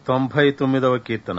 తొంభై తొమ్మిదవ కీర్తన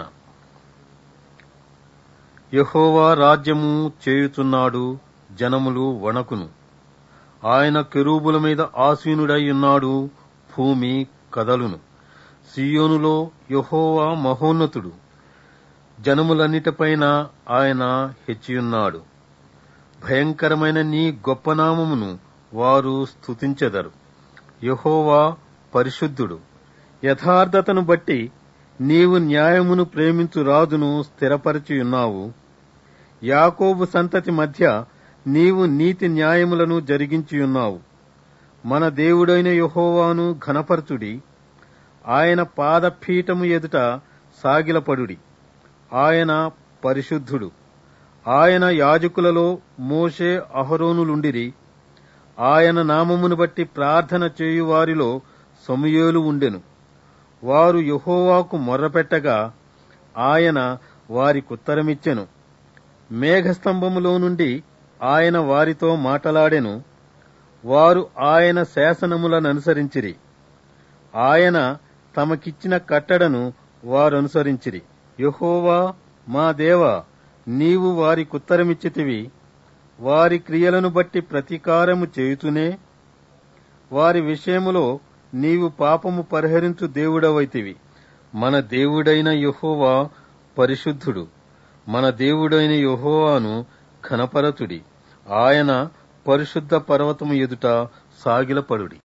యహోవా రాజ్యము చేయుచున్నాడు జనములు వణకును ఆయన కెరూబుల మీద ఆసీనుడై ఉన్నాడు భూమి కదలును సియోనులో యహోవా మహోన్నతుడు జనములన్నిటిపైన ఆయన హెచ్చియున్నాడు భయంకరమైన నీ గొప్ప నామమును వారు స్తుతించెదరు యహోవా పరిశుద్ధుడు యథార్థతను బట్టి నీవు న్యాయమును ప్రేమించు రాజును స్థిరపరచియున్నావు యాకోబు సంతతి మధ్య నీవు నీతి న్యాయములను జరిగించియున్నావు మన దేవుడైన యహోవాను ఘనపరచుడి ఆయన పాదపీఠము ఎదుట సాగిలపడుడి ఆయన పరిశుద్ధుడు ఆయన యాజకులలో మోషే అహరోనులుండిరి ఆయన నామమును బట్టి ప్రార్థన చేయువారిలో సమూయేలు ఉండెను వారు యహోవాకు మొర్రపెట్టగా ఆయన వారికుత్తరమిచ్చెను మేఘస్తంభములో నుండి ఆయన వారితో మాటలాడెను వారు ఆయన శాసనములననుసరించిరి ఆయన తమకిచ్చిన కట్టడను వారనుసరించిరి యహోవా మా దేవా నీవు వారికుత్తరమిచ్చితివి వారి క్రియలను బట్టి ప్రతీకారము చేయుతూనే వారి విషయములో నీవు పాపము పరిహరించు దేవుడవైతివి మన దేవుడైన యహోవా పరిశుద్ధుడు మన దేవుడైన యహోవాను ఘనపరతుడి ఆయన పరిశుద్ధ పర్వతము ఎదుట సాగిలపడుడి